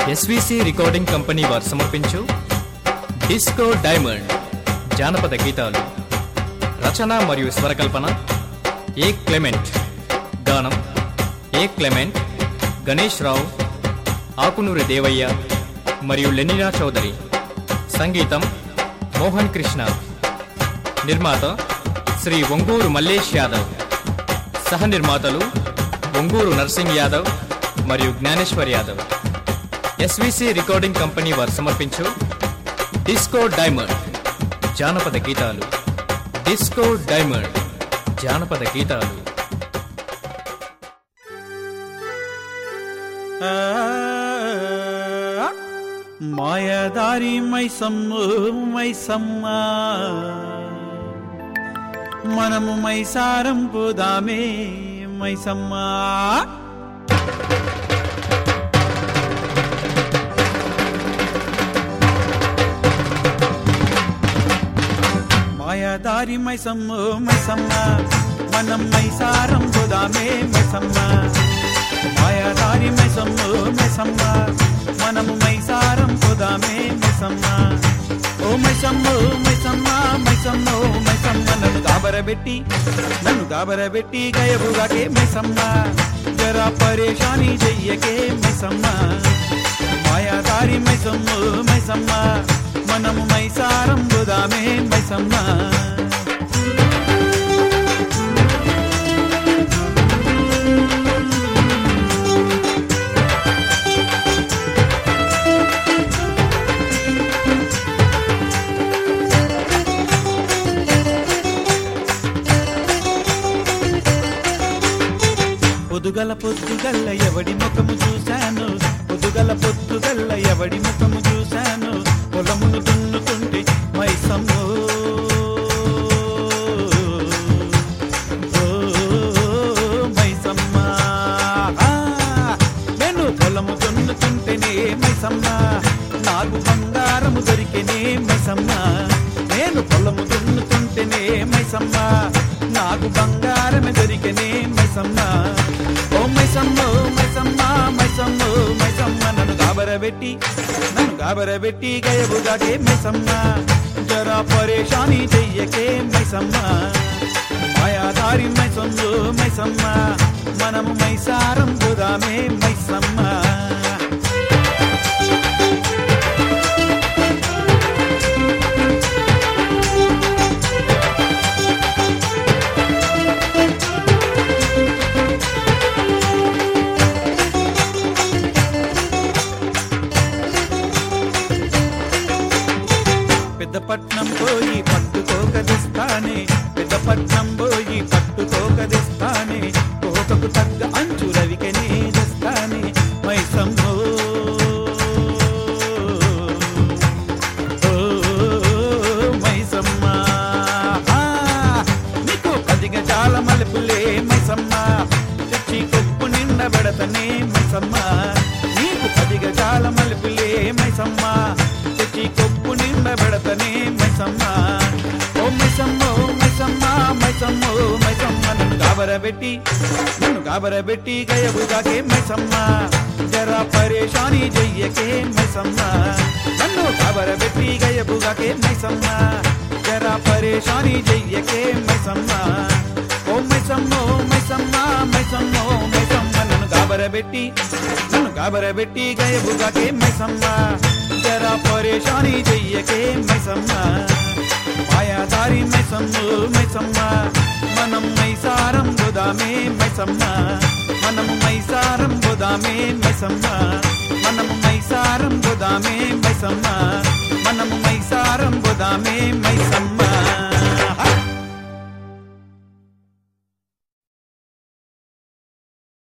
SVC recording company వారు సమర్పించు disco diamond జానపద గీతాలు రచన మరియు స్వరకల్పన ఏ క్లెమెంట్ గానం ఏ క్లెమెంట్ గణేష్ రావు ఆకునూరి దేవయ్య మరియు లెనినా చౌదరి సంగీతం మోహన్ కృష్ణ నిర్మాత శ్రీ ఒంగూరు మల్లేష్ యాదవ్ సహ నిర్మాతలు ఒంగూరు నర్సింగ్ యాదవ్ మరియు Dnyaneshwar Yadav SVC recording company వారు సమర్పించు డిస్కో డైమండ్ జానపద గీతాలు డిస్కో డైమండ్ జానపద గీతాలు మాయదారి మైసమ్ము మైసమ్మ మనము మైసారం పోదామే మైసమ్మ మాయదారి మైసమ్ము మైసమ్మ మనం మైసారం పోదామే మైసమ్మ మాయాదారి మైసమ్మ మైసమ్మ మనము మైసారం పోదామే మైసమ్మ ఓ మైసమ్మ మైసమ్మ మైసమ్మ మైసమ్మ నన్ను గాబరబెట్టి నన్ను గాబరబెట్టి గయబుగాకే మైసమ్మ జరా పరేషాని చెయ్యకే మైసమ్మ మాయాదారి మైసమ్మ మైసమ్మ మనము మైసారం పోదామే మైసమ్మ పొదుగల పొద్దుగల్ల ఎవడి ముఖము చూశాను పొదుగల పొద్దుగల్ల ఎవడి ముఖము చూశాను పొలమును దున్నుతుంటే మైసమ్మో ఓ, మైసమ్మ ఆ, నేను పొలము దున్నుతుంటేనే మైసమ్మ నాకు బంగారము దొరికేనే మైసమ్మ నేను పొలము దున్నుతుంటేనే మైసమ్మ నాకు బంగారమే దొరికేనే మైసమ్మ ఓ మైసమ్మ ఓ మైసమ్మ మైసమ్మ ఓ మైసమ్మ నన్ను గాబరబెట్టి నన్ను గాబరబెట్టి గయబుగాకే మైసమ్మ జరా పరేషాని చెయ్యకే మైసమ్మ మాయాదారి మైసమ్మ మైసమ్మ మనము మైసారం పోదామే మైసమ్మ పెద్దపట్నం పోయి పట్టుకోకదిస్తానే పెద్దపట్నం పోయి పట్టుకోకదిస్తానే కోకకు తగ్గ అంచు రవికనే తెస్తానే మైసమ్మో ఓ, మైసమ్మ ఆ, నీకు పది గజాల మలుపులే మైసమ్మ తెచ్చి కొప్పు నిండబెడతనే మైసమ్మ నీకు పది గజాల మలుపులే మైసమ్మ తెచ్చి కొప్పు నిండబెడతనే మైసమ్మ ఓ మైసమ్మ ఓ మైసమ్మ మైసమ్మ ఓ మైసమ్మ నన్ను గాబరబెట్టి నన్ను గాబరబెట్టి గయబుగాకే మైసమ్మ జరా పరేషాని చెయ్యకే మైసమ్మ నన్ను గాబరబెట్టి గయబుగాకే మైసమ్మ జరా పరేషాని చెయ్యకే మైసమ్మ ఓ మైసమ్మ ఓ మైసమ్మ మైసమ్మ ఓ మైసమ్మ నన్ను గాబరబెట్టి నన్ను గాబరబెట్టి గయబుగాకే మైసమ్మ జరా పరేషాని చెయ్యకే మైసమ్మ మాయాదారి మైసమ్మ మైసమ్మ మనం మైసారం బుదామే మైసమ్మ మనము మైసారం బుదామే మైసమ్మ మనము మైసారం బుదామే మైసమ్మ మనము మైసారం బుదామే మైసమ్మ